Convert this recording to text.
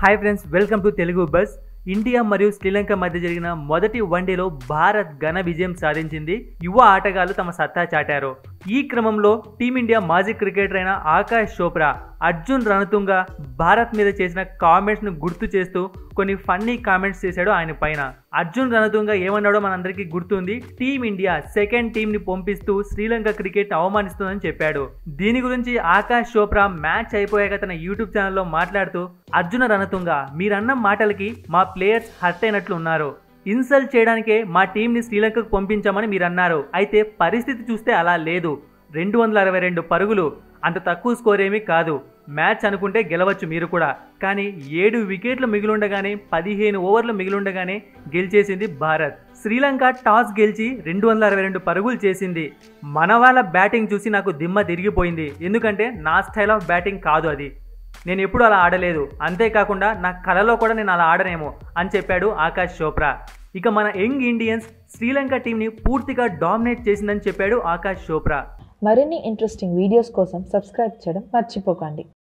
hi friends welcome to Telugu buzz India మరియు శ్రీలంక మధ్య జరిగిన మొదటి వన్డేలో భారత్ ఘన విజయం సాధించింది యువ ఆటగాళ్లు తమ సత్తా చాటారు ఈ క్రమంలో టీమిండియా మాజీ క్రికెటర్ అయిన ఆకాష్ చోప్రా అర్జున్ రణతుంగ భారత్ మీద చేసిన కామెంట్స్ను గుర్తు చేస్తూ కొన్ని ఫన్నీ కామెంట్స్ చేశాడు ఆయన పైన అర్జున్ రణతుంగ ఏమన్నాడో మనందరికీ గుర్తుంది టీమిండియా సెకండ్ టీంని పంపిస్తూ శ్రీలంక క్రికెట్ అవమానిస్తుందని చెప్పాడు దీని గురించి ఆకాష్ చోప్రా మ్యాచ్ అయిపోయాక తన యూట్యూబ్ ఛానల్లో మాట్లాడుతూ అర్జున రణతుంగ మీరన్న మాటలకి మా ప్లేయర్స్ హర్ట్ అయినట్లు ఉన్నారు ఇన్సల్ట్ చేయడానికే మా టీంని శ్రీలంకకు పంపించామని మీరు అన్నారు అయితే పరిస్థితి చూస్తే అలా లేదు రెండు వందల అరవై రెండు పరుగులు అంత తక్కువ స్కోర్ ఏమీ కాదు మ్యాచ్ అనుకుంటే గెలవచ్చు మీరు కూడా కానీ ఏడు వికెట్లు మిగిలుండగానే పదిహేను ఓవర్లు మిగిలుండగానే గెలిచేసింది భారత్ శ్రీలంక టాస్ గెలిచి రెండు వందల అరవై రెండు పరుగులు చేసింది మన వాళ్ళ బ్యాటింగ్ చూసి నాకు దిమ్మ తిరిగిపోయింది ఎందుకంటే నా స్టైల్ ఆఫ్ బ్యాటింగ్ కాదు అది నేను ఎప్పుడు అలా ఆడలేదు అంతేకాకుండా నా కలలో కూడా నేను అలా ఆడనేమో అని చెప్పాడు ఆకాష్ చోప్రా ఇక మన యంగ్ ఇండియన్స్ శ్రీలంక టీంని పూర్తిగా డామినేట్ చేసిందని చెప్పాడు ఆకాష్ చోప్రా మరిన్ని ఇంట్రెస్టింగ్ వీడియోస్ కోసం సబ్స్క్రైబ్ చేయడం మర్చిపోకండి